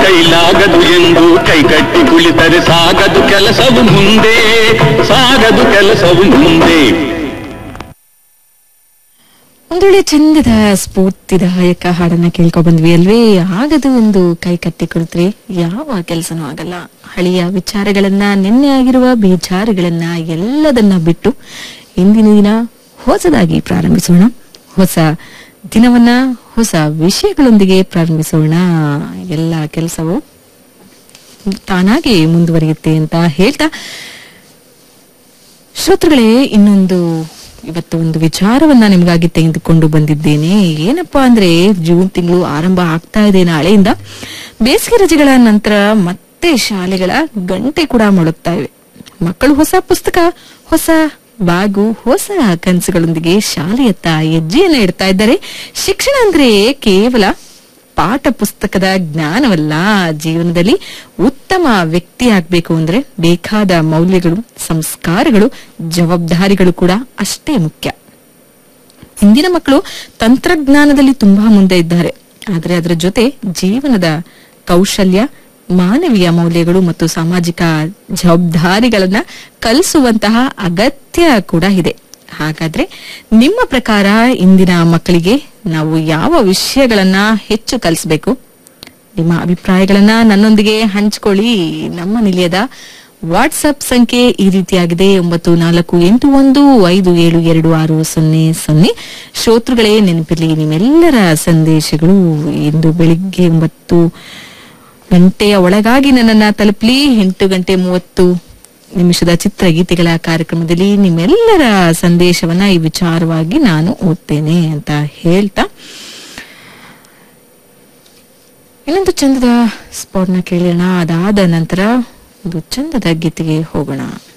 ಕೈಲಾಗದು ಎಂದು ಕೈಕಟ್ಟಿ ಕುಳಿತರೆ ಸಾಗದು ಕೆಲಸವು ಮುಂದೆ ಸಾಗದು ಕೆಲಸವು ಮುಂದೆ ಒಂದೊಳ್ಳೆ ಚಂದದ ಸ್ಫೂರ್ತಿದಾಯಕ ಹಾಡನ್ನ ಕೇಳ್ಕೊ ಬಂದ್ವಿ ಅಲ್ವೇ ಆಗದು ಒಂದು ಕೈ ಕಟ್ಟಿ ಕುಳಿತ್ರೆ ಯಾವ ಕೆಲಸನೂ ಆಗಲ್ಲ ಹಳೆಯ ವಿಚಾರಗಳನ್ನ ನಿನ್ನೆ ಆಗಿರುವ ಬೇಜಾರುಗಳನ್ನ ಎಲ್ಲದನ್ನ ಬಿಟ್ಟು ಇಂದಿನ ದಿನ ಹೊಸದಾಗಿ ಪ್ರಾರಂಭಿಸೋಣ ಹೊಸ ದಿನವನ್ನ ಹೊಸ ವಿಷಯಗಳೊಂದಿಗೆ ಪ್ರಾರಂಭಿಸೋಣ ಎಲ್ಲ ಕೆಲಸವು ತಾನಾಗಿ ಮುಂದುವರಿಯುತ್ತೆ ಅಂತ ಹೇಳ್ತಾ ಶ್ರೋತೃಗಳೇ ಇನ್ನೊಂದು ಇವತ್ತು ಒಂದು ವಿಚಾರವನ್ನ ನಿಮಗಾಗಿ ತೆಗೆದುಕೊಂಡು ಬಂದಿದ್ದೇನೆ ಏನಪ್ಪಾ ಅಂದ್ರೆ ಜೂನ್ ತಿಂಗಳು ಆರಂಭ ಆಗ್ತಾ ಇದೆ ನಾಳೆಯಿಂದ ಬೇಸಿಗೆ ರಜೆಗಳ ನಂತರ ಮತ್ತೆ ಶಾಲೆಗಳ ಗಂಟೆ ಕೂಡ ಮೊಳಗ್ತಾ ಇವೆ ಮಕ್ಕಳು ಹೊಸ ಪುಸ್ತಕ ಹೊಸ ಬಾಗು ಹೊಸ ಕನಸುಗಳೊಂದಿಗೆ ಶಾಲೆಯತ್ತ ಹೆಜ್ಜೆಯನ್ನ ಇಡ್ತಾ ಇದ್ದಾರೆ ಶಿಕ್ಷಣ ಅಂದ್ರೆ ಕೇವಲ ಪಾಠ ಪುಸ್ತಕದ ಜ್ಞಾನವಲ್ಲ ಜೀವನದಲ್ಲಿ ಉತ್ತಮ ವ್ಯಕ್ತಿ ಆಗ್ಬೇಕು ಅಂದ್ರೆ ಬೇಕಾದ ಮೌಲ್ಯಗಳು ಸಂಸ್ಕಾರಗಳು ಜವಾಬ್ದಾರಿಗಳು ಕೂಡ ಅಷ್ಟೇ ಮುಖ್ಯ ಇಂದಿನ ಮಕ್ಕಳು ತಂತ್ರಜ್ಞಾನದಲ್ಲಿ ತುಂಬಾ ಮುಂದೆ ಇದ್ದಾರೆ ಆದರೆ ಅದರ ಜೊತೆ ಜೀವನದ ಕೌಶಲ್ಯ ಮಾನವೀಯ ಮೌಲ್ಯಗಳು ಮತ್ತು ಸಾಮಾಜಿಕ ಜವಾಬ್ದಾರಿಗಳನ್ನ ಕಲಿಸುವಂತಹ ಅಗತ್ಯ ಕೂಡ ಇದೆ ಹಾಗಾದ್ರೆ ನಿಮ್ಮ ಪ್ರಕಾರ ಇಂದಿನ ಮಕ್ಕಳಿಗೆ ನಾವು ಯಾವ ವಿಷಯಗಳನ್ನ ಹೆಚ್ಚು ಕಲಿಸಬೇಕು ನಿಮ್ಮ ಅಭಿಪ್ರಾಯಗಳನ್ನ ನನ್ನೊಂದಿಗೆ ಹಂಚಿಕೊಳ್ಳಿ ನಮ್ಮ ನಿಲಯದ ವಾಟ್ಸ್ಆಪ್ ಸಂಖ್ಯೆ ಈ ರೀತಿಯಾಗಿದೆ ಒಂಬತ್ತು ನಾಲ್ಕು ಎಂಟು ಒಂದು ಐದು ಏಳು ಎರಡು ಆರು ಸೊನ್ನೆ ಸೊನ್ನೆ ಶ್ರೋತೃಗಳೇ ನೆನಪಿರಲಿ ನಿಮ್ಮೆಲ್ಲರ ಸಂದೇಶಗಳು ಇಂದು ಬೆಳಿಗ್ಗೆ ಒಂಬತ್ತು ಗಂಟೆಯ ಒಳಗಾಗಿ ನನ್ನನ್ನ ತಲುಪಲಿ ಎಂಟು ಗಂಟೆ ಮೂವತ್ತು ನಿಮಿಷದ ಚಿತ್ರಗೀತೆಗಳ ಕಾರ್ಯಕ್ರಮದಲ್ಲಿ ನಿಮ್ಮೆಲ್ಲರ ಸಂದೇಶವನ್ನ ಈ ವಿಚಾರವಾಗಿ ನಾನು ಓದ್ತೇನೆ ಅಂತ ಹೇಳ್ತಾ ಇನ್ನೊಂದು ಚಂದದ ಸ್ಪಾಟ್ನ ಕೇಳೋಣ ಅದಾದ ನಂತರ ಒಂದು ಚಂದದ ಗೀತೆಗೆ ಹೋಗೋಣ